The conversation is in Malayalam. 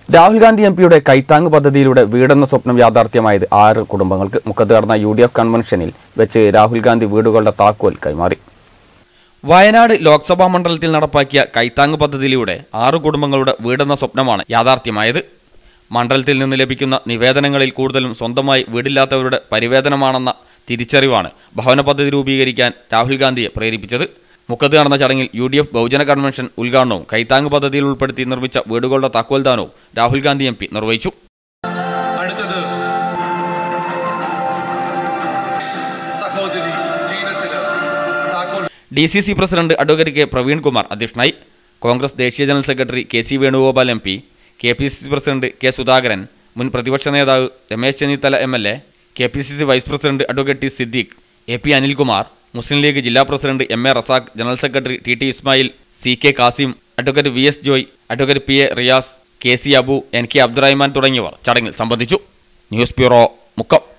രാഹുൽ ഗാന്ധി എം പിയുടെ കൈത്താങ് പദ്ധതിയിലൂടെ വീടെന്ന സ്വപ്നം യാഥാർത്ഥ്യമായത് ആറ് കുടുംബങ്ങൾക്ക് മുക്കത്ത് നടന്ന യു ഡി എഫ് കൺവെൻഷനിൽ വെച്ച് രാഹുൽ ഗാന്ധി വീടുകളുടെ താക്കോൽ കൈമാറി വയനാട് ലോക്സഭാ മണ്ഡലത്തിൽ നടപ്പാക്കിയ കൈത്താങ് പദ്ധതിയിലൂടെ ആറ് കുടുംബങ്ങളുടെ വീടെന്ന സ്വപ്നമാണ് യാഥാർത്ഥ്യമായത് മണ്ഡലത്തിൽ നിന്ന് ലഭിക്കുന്ന നിവേദനങ്ങളിൽ കൂടുതലും സ്വന്തമായി വീടില്ലാത്തവരുടെ പരിവേദനമാണെന്ന തിരിച്ചറിവാണ് ഭവന പദ്ധതി രൂപീകരിക്കാൻ രാഹുൽ ഗാന്ധിയെ പ്രേരിപ്പിച്ചത് മുക്കത്ത് നടന്ന ചടങ്ങിൽ യു ഡി എഫ് ബഹുജന കൺവെൻഷൻ ഉദ്ഘാടനവും കൈത്താങ് പദ്ധതിയിൽ ഉൾപ്പെടുത്തി നിർമ്മിച്ച വീടുകളുടെ താക്കോൽദാനവും രാഹുൽ ഗാന്ധി എം പി നിർവഹിച്ചു അടുത്തത് സഹോദരി ജീനത്തിന് താക്കോൽ D C C president advocate K Praveen Kumar അധ്യക്ഷനായി കോൺഗ്രസ് ദേശീയ general secretary K C Venugopal M P K P C C president K Sudhakaran മുൻ പ്രതിപക്ഷ നേതാവ് Ramesh Chennithala M L A K P C C vice president advocate T Siddique A P Anilkumar മുസ്ലിം ലീഗ് ജില്ലാ president M A Razak general secretary T T Ismail C K Kasim advocate V S Joy advocate P A Riyas K C Abu N K Abdurahman തുടങ്ങിയവർ ചടങ്ങിൽ സംബന്ധിച്ചു ന്യൂസ് ബ്യൂറോ മുക്കം